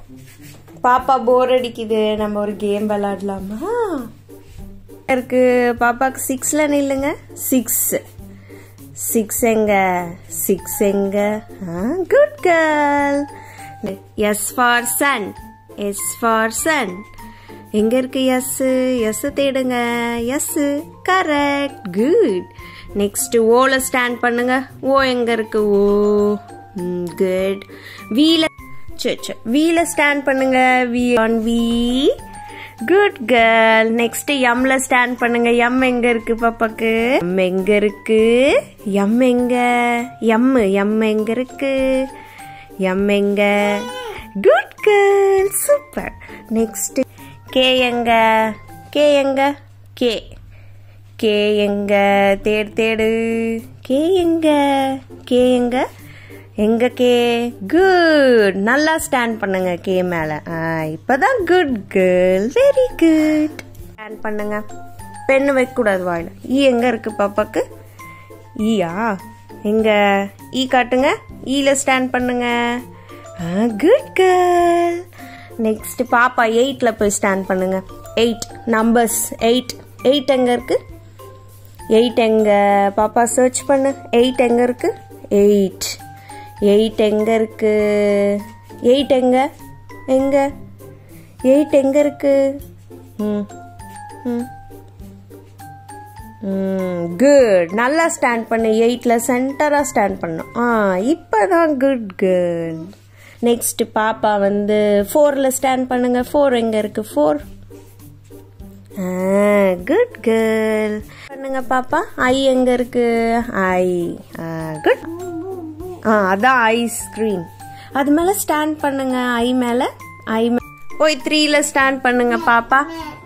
பாப்பா போர் அடிக்குது நம்ம ஒரு கேம் விளையாடலாமா இருக்கு பாப்பாக்கு சிக்ஸ்ல நில்லுங்க சிக்ஸ் சிக்ஸ் எங்க சிக்ஸ் எங்க good girl S for sun S for sun எங்க இருக்கு எஸ் எஸ் தேடுங்க எஸ் கரெக்ட் குட் நெக்ஸ்ட் ஓல ஸ்டாண்ட் பண்ணுங்க ஓ எங்க இருக்கு ஓ குட் வீல வீல ஸ்டாண்ட் பண்ணுங்க வி ஆன் வி குட் கேர்ள் நெக்ஸ்ட் எம்ல ஸ்டாண்ட் பண்ணுங்க எம் எங்க இருக்கு பாப்பாக்கு எம் எங்க இருக்கு எம் எங்க எம் எம் எங்க இருக்கு எம் எங்க good girl super next K எங்க கே எங்க கே கே எங்க தேடு தேடு கே எங்க கே எங்க எங்க கே குட் நல்லா ஸ்டாண்ட் பண்ணுங்க கே மேல இப்பதான் good girl very good stand பண்ணுங்க பெண்ணு வைக்க கூடாது வாயில ஈ எங்க இருக்கு பாப்பாக்கு ஈயா எங்க ஈ காட்டுங்க ஈல ஸ்டாண்ட் பண்ணுங்க குட் கேர்ள் நெக்ஸ்ட் பாப்பா எயிட்ல போய் ஸ்டாண்ட் பண்ணுங்க எயிட் நம்பர்ஸ் எயிட் எயிட் எங்க இருக்கு எயிட் எங்க பாப்பா சர்ச் பண்ணு எயிட் எங்க இருக்கு எயிட் எயிட் எங்க இருக்கு எயிட் எங்க எங்க எயிட் எங்க இருக்கு ம் ம் குட் நல்லா ஸ்டாண்ட் பண்ணு எயிட்ல சென்டரா ஸ்டாண்ட் பண்ணும் ஆ இப்பதான் குட் கேர்ள் நெக்ஸ்ட் பாப்பா வந்து ஃபோர்ல ஸ்டாண்ட் பண்ணுங்க ஃபோர் எங்க இருக்கு ஃபோர் குட் கேர்ள் பண்ணுங்க பாப்பா ஐ எங்க இருக்கு ஐ குட் ஆ அதான் ஐஸ்கிரீம் அது மேல ஸ்டாண்ட் பண்ணுங்க ஐ மேல ஐ போய் த்ரீல ஸ்டாண்ட் பண்ணுங்க பாப்பா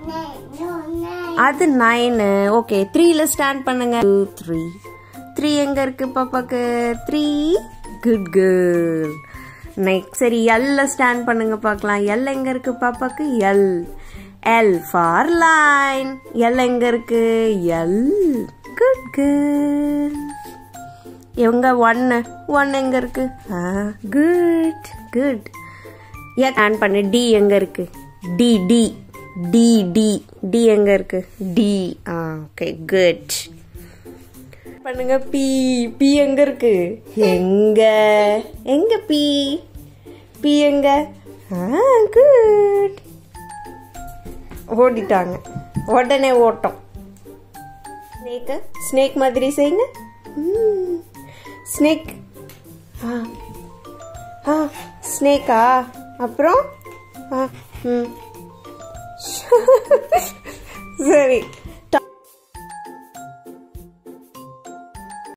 அது நைனு ஓகே த்ரீல ஸ்டாண்ட் பண்ணுங்க டூ த்ரீ த்ரீ எங்க இருக்கு பாப்பாக்கு த்ரீ குட் கேர்ள் நெக்ஸ்ட் சரி எல்ல ஸ்டாண்ட் பண்ணுங்க பார்க்கலாம் எல் எங்க இருக்கு பாப்பாக்கு L L for line L எங்க இருக்கு எல் குட் கேர்ள் எங்க ஒன்னு ஒன் எங்க இருக்கு குட் குட் ஏன் ஸ்டாண்ட் பண்ணு டி எங்க இருக்கு T T T T T எங்க இருக்கு டி ஆ ஓகே குட் பண்ணுங்க பி பி எங்க இருக்கு எங்க எங்க பி பி எங்க ஆ குட் ஓடிட்டாங்க உடனே ஓட்டம் ஸ்னேக்கு ஸ்னேக் மாதிரி செய்யுங்க ஸ்னேக் ஆ ஆ ஸ்னேக்கா அப்புறம் ஆ ம் சரி